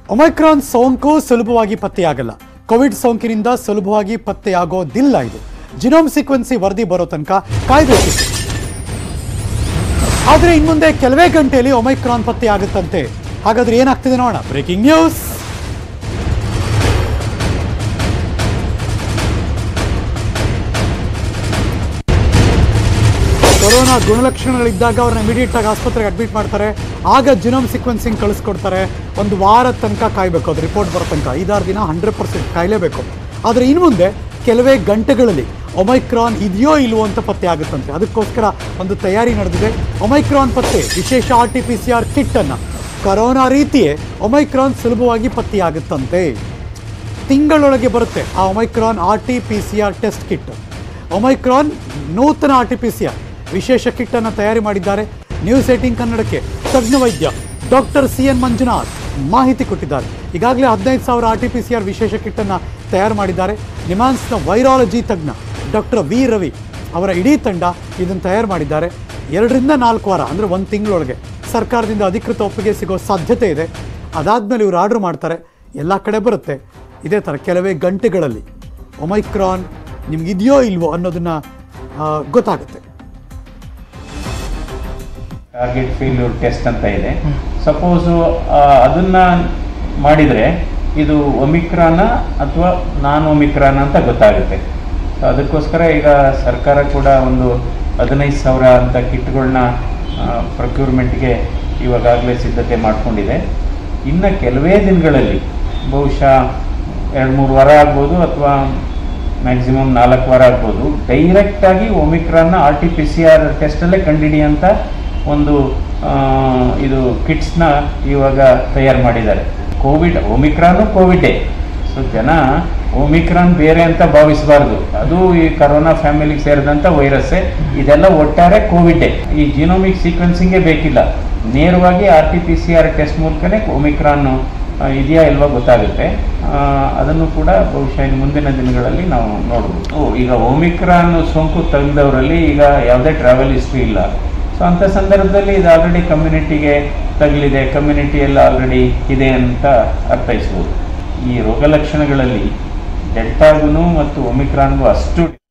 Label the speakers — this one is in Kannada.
Speaker 1: ಒಮೈಕ್ರಾನ್ ಸೋಂಕು ಸುಲಭವಾಗಿ ಪತ್ತೆಯಾಗಲ್ಲ ಕೋವಿಡ್ ಸೋಂಕಿನಿಂದ ಸುಲಭವಾಗಿ ಪತ್ತೆಯಾಗೋದಿಲ್ಲ ಇದು ಜಿನೋಮ್ ಸೀಕ್ವೆನ್ಸಿ ವರದಿ ಬರೋ ತನಕ ಕಾಯ್ಬೇಕಿತ್ತು ಆದರೆ ಇನ್ಮುಂದೆ ಕೆಲವೇ ಗಂಟೆಯಲ್ಲಿ ಒಮೈಕ್ರಾನ್ ಪತ್ತೆಯಾಗುತ್ತಂತೆ ಹಾಗಾದ್ರೆ ಏನಾಗ್ತಿದೆ ನೋಡೋಣ ಬ್ರೇಕಿಂಗ್ ನ್ಯೂಸ್ ಕೊರೋನಾ ಗುಣಲಕ್ಷಣಗಳಿದ್ದಾಗ ಅವ್ರನ್ನ ಇಮಿಡಿಯೇಟ್ ಆಗಿ ಆಸ್ಪತ್ರೆಗೆ ಅಡ್ಮಿಟ್ ಮಾಡ್ತಾರೆ ಆಗ ಜಿನೋಮ್ ಸೀಕ್ವೆನ್ಸಿಂಗ್ ಕಳಿಸ್ಕೊಡ್ತಾರೆ ಒಂದು ವಾರ ತನಕ ಕಾಯಬೇಕು ಅದು ರಿಪೋರ್ಟ್ ಬರೋ ತನಕ ಐದಾರು ದಿನ ಹಂಡ್ರೆಡ್ ಪರ್ಸೆಂಟ್ ಕಾಯಲೇಬೇಕು ಆದರೆ ಇನ್ನು ಮುಂದೆ ಕೆಲವೇ ಗಂಟೆಗಳಲ್ಲಿ ಒಮೈಕ್ರಾನ್ ಇದೆಯೋ ಇಲ್ವೋ ಅಂತ ಪತ್ತೆ ಆಗುತ್ತಂತೆ ಅದಕ್ಕೋಸ್ಕರ ಒಂದು ತಯಾರಿ ನಡೆದಿದೆ ಒಮೈಕ್ರಾನ್ ಪತ್ತೆ ವಿಶೇಷ R T P C R kit ಅನ್ನ ಕರೋನಾ ರೀತಿಯೇ ಒಮೈಕ್ರಾನ್ ಸುಲಭವಾಗಿ ಪತ್ತೆಯಾಗುತ್ತಂತೆ ತಿಂಗಳೊಳಗೆ ಬರುತ್ತೆ ಆ omicron R T P C R test kit omicron ನೂತನ R T P C R ವಿಶೇಷ ಕಿಟ್ ಅನ್ನು ತಯಾರಿ ಮಾಡಿದ್ದಾರೆ ನ್ಯೂಸ್ ಏಟಿಂಗ್ ಕನ್ನಡಕ್ಕೆ ತಜ್ಞ ವೈದ್ಯ ಡಾಕ್ಟರ್ ಸಿ ಎನ್ ಮಂಜುನಾಥ್ ಮಾಹಿತಿ ಕೊಟ್ಟಿದ್ದಾರೆ ಈಗಾಗಲೇ ಹದಿನೈದು ಸಾವಿರ R T P C R ವಿಶೇಷ ಕಿಟ್ ಅನ್ನು ತಯಾರು ಮಾಡಿದ್ದಾರೆ ನಿಮಾನ್ಸ್ನ ವೈರಾಲಜಿ ತಜ್ಞ ಡಾಕ್ಟರ್ ವಿ ರವಿ ಅವರ ಇಡೀ ತಂಡ ಇದನ್ನು ತಯಾರು ಮಾಡಿದ್ದಾರೆ ಎರಡರಿಂದ ನಾಲ್ಕು ವಾರ ಅಂದರೆ ಒಂದು ತಿಂಗಳೊಳಗೆ ಸರ್ಕಾರದಿಂದ ಅಧಿಕೃತ ಒಪ್ಪಿಗೆ ಸಿಗೋ ಸಾಧ್ಯತೆ ಇದೆ ಅದಾದಮೇಲೆ ಇವರು ಆರ್ಡರ್ ಮಾಡ್ತಾರೆ ಎಲ್ಲ ಕಡೆ ಬರುತ್ತೆ ಇದೇ ಥರ ಕೆಲವೇ ಗಂಟೆಗಳಲ್ಲಿ ಒಮೈಕ್ರಾನ್ ನಿಮ್ಗಿದೆಯೋ ಇಲ್ವೋ ಅನ್ನೋದನ್ನ ಆ, ಗೊತ್ತಾಗುತ್ತೆ
Speaker 2: ಟಾರ್ಗೆಟ್ ಫೇಲ್ಯೂರ್ ಟೆಸ್ಟ್ ಅಂತ ಇದೆ ಸಪೋಸು ಅದನ್ನ ಮಾಡಿದರೆ ಇದು ಒಮಿಕ್ರಾನ ಅಥವಾ ನಾನ್ ಒಮಿಕ್ರಾನ ಅಂತ ಗೊತ್ತಾಗುತ್ತೆ ಸೊ ಅದಕ್ಕೋಸ್ಕರ ಈಗ ಸರ್ಕಾರ ಕೂಡ ಒಂದು ಹದಿನೈದು ಸಾವಿರ ಅಂತ ಕಿಟ್ಗಳನ್ನ ಪ್ರೊಕ್ಯೂರ್ಮೆಂಟ್ಗೆ ಇವಾಗಲೇ ಸಿದ್ಧತೆ ಮಾಡಿಕೊಂಡಿದೆ ಇನ್ನು ಕೆಲವೇ ದಿನಗಳಲ್ಲಿ ಬಹುಶಃ ಎರಡು ಮೂರು ವಾರ ಆಗ್ಬೋದು ಅಥವಾ ಮ್ಯಾಕ್ಸಿಮಮ್ ನಾಲ್ಕು ವಾರ ಆಗ್ಬೋದು ಡೈರೆಕ್ಟಾಗಿ ಒಮಿಕ್ರಾನ್ನ R T P C R ಟೆಸ್ಟಲ್ಲೇ ಕಂಡುಹಿಡಿಯಂಥ ಒಂದು ಆ, ಇದು ಕಿಟ್ಸ್ನ ಇವಾಗ ತಯಾರು ಮಾಡಿದ್ದಾರೆ ಕೋವಿಡ್ ಒಮಿಕ್ರಾನು ಕೋವಿಡೇ ಸೊ ಜನ ಒಮಿಕ್ರಾನ್ ಬೇರೆ ಅಂತ ಭಾವಿಸಬಾರ್ದು ಅದು ಈ ಕರೋನಾ ಫ್ಯಾಮಿಲಿಗೆ ಸೇರಿದಂಥ ವೈರಸ್ಸೇ ಇದೆಲ್ಲ ಒಟ್ಟಾರೆ ಕೋವಿಡೇ ಈ ಜಿನೋಮಿಕ್ ಸೀಕ್ವೆನ್ಸಿಂಗೇ ಬೇಕಿಲ್ಲ ನೇರವಾಗಿ R T P C R test ಮೂಲಕನೇ ಒಮಿಕ್ರಾನ್ ಆ, ಇದೆಯಾ ಇಲ್ವಾ ಗೊತ್ತಾಗುತ್ತೆ ಆ, ಅದನ್ನು ಕೂಡ ಬಹುಶಃ ಇನ್ನು ಮುಂದಿನ ದಿನಗಳಲ್ಲಿ ನಾವು ನೋಡ್ಬೋದು ಈಗ ಒಮಿಕ್ರಾನ್ ಸೋಂಕು ತಗುಲಿದವರಲ್ಲಿ ಈಗ ಯಾವುದೇ ಟ್ರಾವೆಲ್ ಹಿಸ್ಟ್ರಿ ಇಲ್ಲ ಸೊ ಅಂಥ ಸಂದರ್ಭದಲ್ಲಿ ಇದು ಆಲ್ರೆಡಿ ಕಮ್ಯುನಿಟಿಗೆ ತಗಲಿದೆ ಕಮ್ಯುನಿಟಿಯಲ್ಲಿ ಆಲ್ರೆಡಿ ಇದೆ ಅಂತ ಅರ್ಥೈಸ್ಬೋದು ಈ ರೋಗ ಲಕ್ಷಣಗಳಲ್ಲಿ ಡೆಲ್ಟಾಗೂ ಮತ್ತು ಒಮಿಕ್ರಾನ್ಗೂ ಅಷ್ಟು